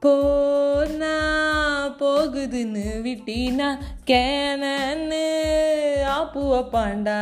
போனா போகுதுன்னு விட்டினா கேனன்னு ஆப்பு வைப்பாண்டா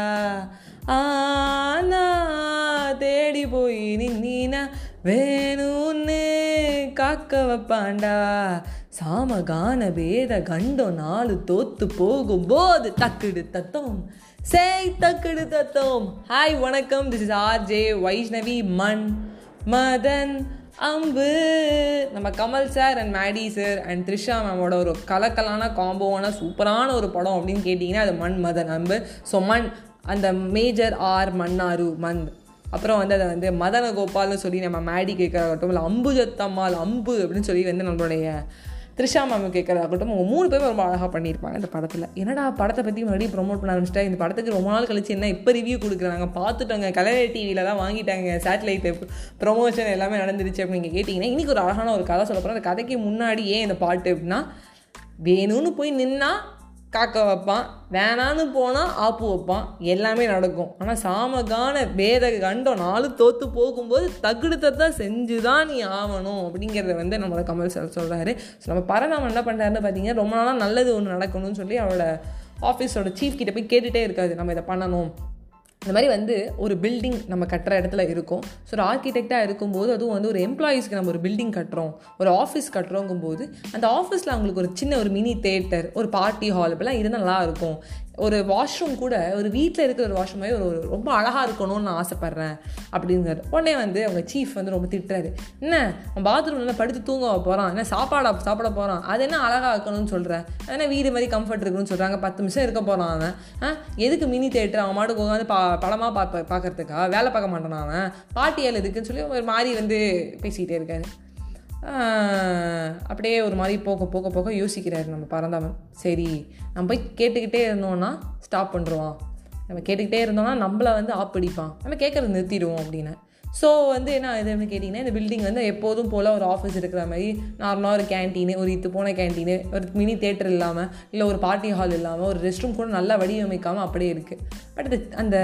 ஆனா தேடி போய் நின்னா வேணும்னு காக்க வைப்பாண்டா சாமகான வேத கண்டம் நாலு தோத்து போகும்போது தக்குடு தத்தம் சேய் தக்குடு தத்தம் ஹாய் வணக்கம் this is R J Vaishnavi Manmadhan Ambu நம்ம Kamal sir and Maddy sir and Trisha மேமோட ஒரு கலக்கலான காம்போவான சூப்பரான ஒரு படம் அப்படின்னு கேட்டிங்கன்னா அது மண் மதன் அம்பு ஸோ மண் அந்த மேஜர் ஆர் மன்னாரு மண் அப்புறம் வந்து அதை வந்து மதன கோபால்னு சொல்லி நம்ம மேடி கேட்குறாகட்டும் இல்லை அம்புஜத்தம்மாள் அம்பு அப்படின்னு சொல்லி வந்து நம்மளுடைய த்ரிஷா மேம் கேட்குறதாகட்டும் அவங்க மூணு பேரும் ரொம்ப அழகாக பண்ணியிருப்பாங்க இந்த படத்தில் என்னடா படத்தை பற்றி மறுபடியும் ப்ரொமோட் பண்ண ஆரம்பிச்சிட்டா இந்த படத்துக்கு ரொம்ப நாள் கழிச்சு என்ன இப்போ ரிவ்யூ கொடுக்குறாங்க பார்த்துட்டோங்க கலர் டிவியில் தான் வாங்கிட்டாங்க சேட்டலைட் ப்ரொமோஷன் எல்லாமே நடந்துருச்சு அப்படின்னு நீங்கள் கேட்டிங்கன்னா இன்றைக்கி ஒரு அழகான ஒரு கதை சொல்ல போகிறோம் அந்த கதைக்கு முன்னாடி ஏன் இந்த பாட்டு அப்படின்னா வேணும்னு போய் நின்னா காக்க வைப்பான் வேணான்னு போனால் ஆப்பு வைப்பான் எல்லாமே நடக்கும் ஆனால் சாமகான வேத கண்டம் நாலு தோற்று போகும்போது தகுடுத்தான் செஞ்சு தான் நீ ஆகணும் அப்படிங்கிறத வந்து நம்மளோட கமல் சார் சொல்கிறாரு ஸோ நம்ம பரநாமன் என்ன பண்ணுறாருன்னு பார்த்தீங்கன்னா ரொம்ப நாளாக நல்லது ஒன்று நடக்கணும்னு சொல்லி அவரோட ஆஃபீஸோட சீஃப் கிட்ட போய் கேட்டுகிட்டே இருக்காது நம்ம இதை பண்ணணும் இந்த மாதிரி வந்து ஒரு பில்டிங் நம்ம கட்டுற இடத்துல இருக்கும் ஸோ ஒரு ஆர்கிடெக்டாக இருக்கும்போது அதுவும் வந்து ஒரு எம்ப்ளாயீஸ்க்கு நம்ம ஒரு பில்டிங் கட்டுறோம் ஒரு ஆஃபீஸ் கட்டுறோங்கும்போது அந்த ஆஃபீஸில் அவங்களுக்கு ஒரு சின்ன ஒரு மினி தேட்டர் ஒரு பார்ட்டி ஹால் இப்படிலாம் இருந்தால் நல்லா இருக்கும் ஒரு வாஷ்ரூம் கூட ஒரு வீட்டில் இருக்கிற ஒரு வாஷ்ரூம் மாதிரி ஒரு ரொம்ப அழகாக இருக்கணும்னு நான் ஆசைப்பட்றேன் அப்படிங்கிறாரு உடனே வந்து அவங்க சீஃப் வந்து ரொம்ப திட்டுறாரு என்ன பாத்ரூமில் படுத்து தூங்க போகிறான் என்ன சாப்பாடா சாப்பிட போகிறான் அது என்ன அழகாக இருக்கணும்னு சொல்கிறேன் என்ன வீடு மாதிரி கம்ஃபர்ட் இருக்குன்னு சொல்கிறாங்க பத்து நிமிஷம் இருக்க போகிறான் அவன் ஆ எதுக்கு மினி தேட்டர் அவன் மாட்டுக்கு உட்காந்து பா படமாக பார்ப்ப பார்க்கறதுக்கா வேலை பார்க்க மாட்டான் அவன் பாட்டியால் எதுக்குன்னு சொல்லி ஒரு மாதிரி வந்து பேசிக்கிட்டே இருக்காரு அப்படியே ஒரு மாதிரி போக போக போக யோசிக்கிறாரு நம்ம பறந்தவன் சரி நம்ம போய் கேட்டுக்கிட்டே இருந்தோம்னா ஸ்டாப் பண்ணுருவான் நம்ம கேட்டுக்கிட்டே இருந்தோம்னா நம்மளை வந்து ஆப்படிப்பான் நம்ம கேட்குறது நிறுத்திடுவோம் அப்படின்னு ஸோ வந்து என்ன இதுன்னு கேட்டிங்கன்னா இந்த பில்டிங் வந்து எப்போதும் போல் ஒரு ஆஃபீஸ் இருக்கிற மாதிரி நார்மலாக ஒரு கேன்டீனு ஒரு இது போன கேன்டீனு ஒரு மினி தேட்டர் இல்லாமல் இல்லை ஒரு பார்ட்டி ஹால் இல்லாமல் ஒரு ரெஸ்ட் ரூம் கூட நல்லா வடிவமைக்காமல் அப்படியே இருக்குது பட் அந்த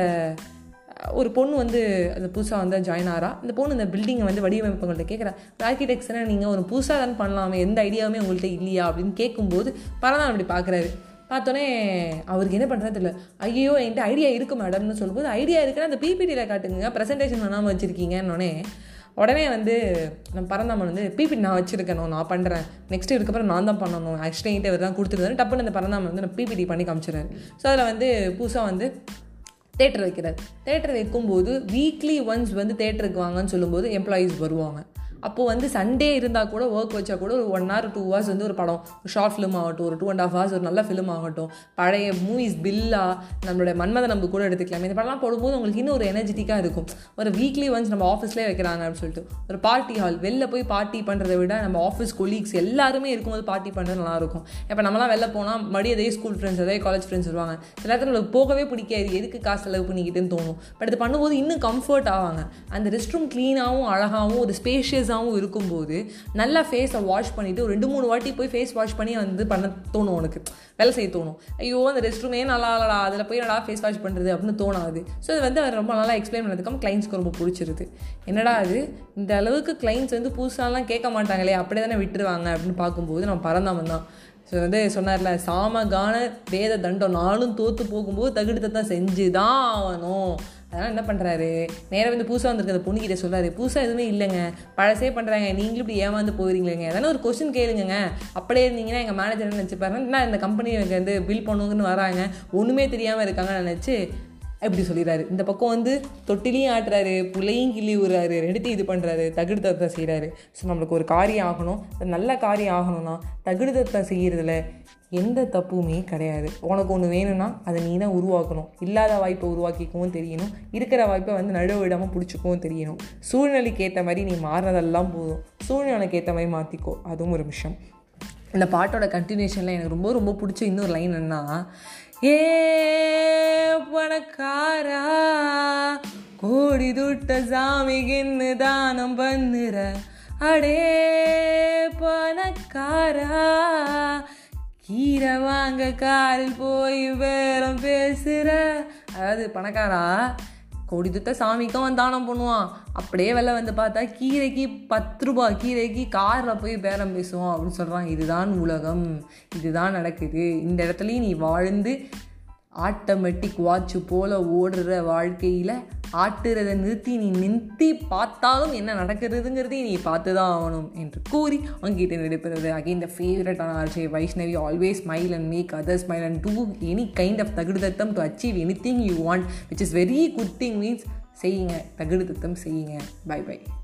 ஒரு பொண்ணு வந்து அந்த புதுசாக வந்து ஜாயின் ஆகிறா அந்த பொண்ணு இந்த பில்டிங்கை வந்து வடிவமைப்பவங்கள்ட்ட கேட்குறா ஆர்கிடெக்ட்ஸ்னால் நீங்கள் ஒரு புதுசாக தான் பண்ணலாமே எந்த ஐடியாவுமே உங்கள்கிட்ட இல்லையா அப்படின்னு கேட்கும்போது பரதான் அப்படி பார்க்குறாரு பார்த்தோன்னே அவருக்கு என்ன பண்ணுறது இல்லை ஐயோ என்கிட்ட ஐடியா இருக்குது மேடம்னு சொல்லும்போது ஐடியா இருக்குன்னா அந்த பிபிடியில் காட்டுங்க ப்ரெசன்டேஷன் பண்ணாமல் வச்சுருக்கீங்கன்னொடனே உடனே வந்து நம்ம பரந்தாமன் வந்து பிபிடி நான் வச்சுருக்கணும் நான் பண்ணுறேன் நெக்ஸ்ட் இதுக்கப்புறம் நான் தான் பண்ணணும் ஆக்சுவலி என்கிட்ட இவர் தான் கொடுத்துருந்தாரு டப்புன்னு அந்த பரந்தாமன் வந்து நான் பிபிடி பண்ணி காமிச்சிடுறாரு ஸோ அதில் வந்து புதுசாக வந்து தேட்டர் வைக்கிறார் தேட்டர் வைக்கும்போது வீக்லி ஒன்ஸ் வந்து தேட்டருக்கு வாங்கன்னு சொல்லும்போது எம்ப்ளாயீஸ் வருவாங்க அப்போது வந்து சண்டே இருந்தால் கூட ஒர்க் வச்சா கூட ஒரு ஒன் ஹவர் டூ ஹவர்ஸ் வந்து ஒரு படம் ஒரு ஷார்ட் ஃபிலிம் ஆகட்டும் ஒரு டூ அண்ட் ஹாஃப் ஹவர்ஸ் ஒரு நல்ல ஃபிலிம் ஆகட்டும் பழைய மூவிஸ் பில்லா நம்மளோட மன்மத நம்பு கூட எடுத்துக்கலாம் இந்த படம்லாம் போடும்போது உங்களுக்கு இன்னும் ஒரு எனர்ஜெட்டிக்காக இருக்கும் ஒரு வீக்லி ஒன்ஸ் நம்ம ஆஃபீஸ்லேயே வைக்கிறாங்க அப்படின்னு சொல்லிட்டு ஒரு பார்ட்டி ஹால் வெளில போய் பார்ட்டி பண்ணுறதை விட நம்ம ஆஃபீஸ் கொலீக்ஸ் எல்லாருமே இருக்கும்போது பார்ட்டி பண்ணுறது நல்லாயிருக்கும் இப்போ நம்மலாம் வெளில போனால் மறுபடியும் அதே ஸ்கூல் ஃப்ரெண்ட்ஸ் அதே காலேஜ் ஃப்ரெண்ட்ஸ் வருவாங்க சில நேரத்தில் நம்மளுக்கு போகவே பிடிக்காது எதுக்கு காசு செலவு பண்ணிக்கிட்டுன்னு தோணும் பட் இது பண்ணும்போது இன்னும் கம்ஃபர்ட் ஆவாங்க அந்த ரெஸ்ட் ரூம் க்ளீனாகவும் அழகாகவும் ஒரு ஸ்பேஷியஸ் யூஸாகவும் இருக்கும்போது நல்லா ஃபேஸை வாஷ் பண்ணிவிட்டு ஒரு ரெண்டு மூணு வாட்டி போய் ஃபேஸ் வாஷ் பண்ணி வந்து பண்ண தோணும் உனக்கு வேலை செய்ய தோணும் ஐயோ அந்த ரெஸ்ட் ரூமே நல்லா இல்லடா அதில் போய் நல்லா ஃபேஸ் வாஷ் பண்ணுறது அப்படின்னு தோணாது ஸோ அது வந்து அவர் ரொம்ப நல்லா எக்ஸ்பிளைன் பண்ணதுக்கு கிளைண்ட்ஸ்க்கு ரொம்ப பிடிச்சிருது என்னடா அது இந்த அளவுக்கு கிளைண்ட்ஸ் வந்து புதுசாலாம் கேட்க மாட்டாங்களே அப்படியே தானே விட்டுருவாங்க அப்படின்னு பார்க்கும்போது நம்ம பறந்தாமன் தான் ஸோ வந்து சொன்னார்ல சாமகான வேத தண்டம் நாளும் தோற்று போகும்போது தகுடுத்தை தான் செஞ்சு தான் ஆகணும் அதனால் என்ன பண்ணுறாரு நேராக வந்து புதுசாக வந்திருக்க அந்த பொண்ணுக்கிட்ட சொல்கிறாரு புதுசாக எதுவுமே இல்லைங்க பழசே பண்ணுறாங்க நீங்களும் இப்படி ஏமாந்து போயிருங்களேங்க அதனால் ஒரு கொஸ்டின் கேளுங்க அப்படியே இருந்தீங்கன்னா எங்கள் மேனேஜர் என்ன நினச்சிப்பாருங்க என்ன இந்த கம்பெனி வந்து பில் பண்ணுங்கன்னு வராங்க ஒன்றுமே தெரியாமல் இருக்காங்கன்னு நினச்சி இப்படி சொல்லிடுறாரு இந்த பக்கம் வந்து தொட்டிலையும் ஆட்டுறாரு புள்ளையும் கிள்ளி விடுறாரு ரெண்டுத்தையும் இது பண்ணுறாரு தகுடுதத்தை செய்கிறாரு ஸோ நம்மளுக்கு ஒரு காரியம் ஆகணும் நல்ல காரியம் ஆகணும்னா தகுடுதத்தை செய்கிறதுல எந்த தப்புமே கிடையாது உனக்கு ஒன்று வேணும்னா அதை நீ தான் உருவாக்கணும் இல்லாத வாய்ப்பை உருவாக்கிக்கவும் தெரியணும் இருக்கிற வாய்ப்பை வந்து நடுவு விடாமல் பிடிச்சிக்கவும் தெரியணும் சூழ்நிலைக்கு ஏற்ற மாதிரி நீ மாறினதெல்லாம் போதும் சூழ்நிலைக்கு ஏற்ற மாதிரி மாற்றிக்கோ அதுவும் ஒரு விஷயம் இந்த பாட்டோட கண்டினியூஷனில் எனக்கு ரொம்ப ரொம்ப பிடிச்ச இன்னொரு லைன் என்ன ஏ பணக்காரா கோடி துட்ட சாமிகின்னு தானம் பண்ணுற அடே பணக்காரா கீரை வாங்க காரில் போய் வேறம் பேசுகிற அதாவது பணக்காரா கொடிதுத்த சாமிக்கும் அவன் தானம் பண்ணுவான் அப்படியே வெளில வந்து பார்த்தா கீரைக்கு பத்து ரூபா கீரைக்கு காரில் போய் பேரம் பேசுவான் அப்படின்னு சொல்கிறான் இதுதான் உலகம் இதுதான் நடக்குது இந்த இடத்துலையும் நீ வாழ்ந்து ஆட்டோமேட்டிக் வாட்ச் போல் ஓடுற வாழ்க்கையில் ஆட்டுறதை நிறுத்தி நீ நிறுத்தி பார்த்தாலும் என்ன நடக்கிறதுங்கிறதையும் நீ பார்த்து தான் ஆகணும் என்று கூறி அங்கிட்ட நடிப்பது அகைன் த ஃபேவரட்டான RJ Vaishnavi always smile and make other smile and do any kind of தகுடுதத்தம் to achieve any thing you want which is very good thing means செய்யுங்க தகுடுதத்தம் செய்யுங்க பை பை